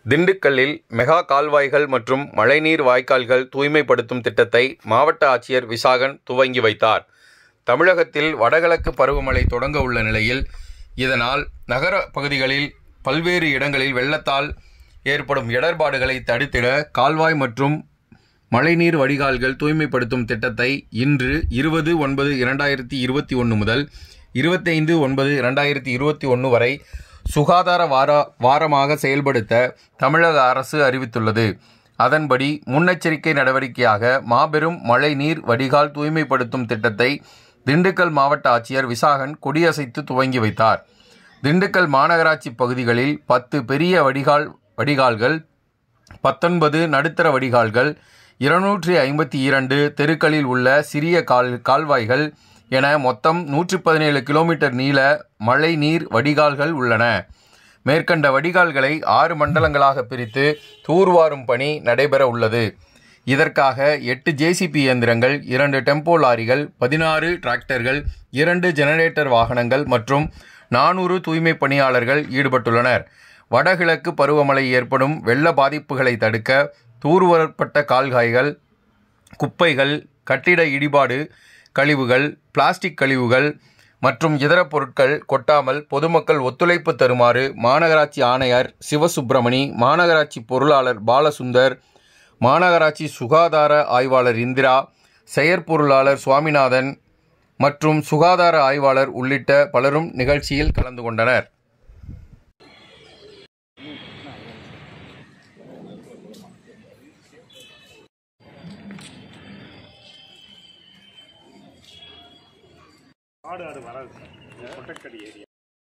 திண்டுக்கல்லில் மெகா கால்வாய்கள் மற்றும் மழைநீர் வாய்க்கால்கள் தூய்மைப்படுத்தும் திட்டத்தை மாவட்ட ஆட்சியர் விசாகன் துவங்கி வைத்தார் தமிழகத்தில் வடகிழக்கு பருவமழை தொடங்க உள்ள நிலையில் இதனால் நகர பகுதிகளில் பல்வேறு இடங்களில் வெள்ளத்தால் ஏற்படும் இடர்பாடுகளை தடுத்திட கால்வாய் மற்றும் மழைநீர் வடிகால்கள் தூய்மைப்படுத்தும் திட்டத்தை இன்று இருபது ஒன்பது இரண்டாயிரத்தி இருபத்தி ஒன்று முதல் இருபத்தைந்து ஒன்பது இரண்டாயிரத்தி இருபத்தி ஒன்று வரை சுகாதார வார வாரமாக செயல்படுத்த தமிழக அரசு அறிவித்துள்ளது அதன்படி முன்னெச்சரிக்கை நடவடிக்கையாக மாபெரும் மழைநீர் வடிகால் தூய்மைப்படுத்தும் திட்டத்தை திண்டுக்கல் மாவட்ட ஆட்சியர் விசாகன் கொடியசைத்து துவங்கி வைத்தார் திண்டுக்கல் மாநகராட்சி பகுதிகளில் பத்து பெரிய வடிகால் வடிகால்கள் பத்தொன்பது நடுத்தர வடிகால்கள் இருநூற்றி ஐம்பத்தி இரண்டு தெருக்களில் உள்ள சிறிய கால் கால்வாய்கள் என மொத்தம் நூற்றி பதினேழு கிலோமீட்டர் நீள மழை நீர் வடிகால்கள் உள்ளன மேற்கண்ட வடிகால்களை ஆறு மண்டலங்களாக பிரித்து தூர்வாரும் பணி நடைபெற உள்ளது இதற்காக எட்டு ஜேசிபி இயந்திரங்கள் இரண்டு டெம்போ லாரிகள் பதினாறு டிராக்டர்கள் இரண்டு ஜெனரேட்டர் வாகனங்கள் மற்றும் நானூறு தூய்மை பணியாளர்கள் ஈடுபட்டுள்ளனர் வடகிழக்கு பருவமழை ஏற்படும் வெள்ள பாதிப்புகளை தடுக்க தூர்வாரப்பட்ட கால்காய்கள் குப்பைகள் கட்டிட இடிபாடு கழிவுகள் பிளாஸ்டிக் கழிவுகள் மற்றும் இதர பொருட்கள் கொட்டாமல் பொதுமக்கள் ஒத்துழைப்பு தருமாறு மாநகராட்சி ஆணையர் சிவசுப்பிரமணி மாநகராட்சி பொருளாளர் பாலசுந்தர் மாநகராட்சி சுகாதார ஆய்வாளர் இந்திரா செயற்பொருளாளர் சுவாமிநாதன் மற்றும் சுகாதார ஆய்வாளர் உள்ளிட்ட பலரும் நிகழ்ச்சியில் கலந்து கொண்டனர் ஆடு ஆடு வராது சார் கொட்டக்கடி ஏரியா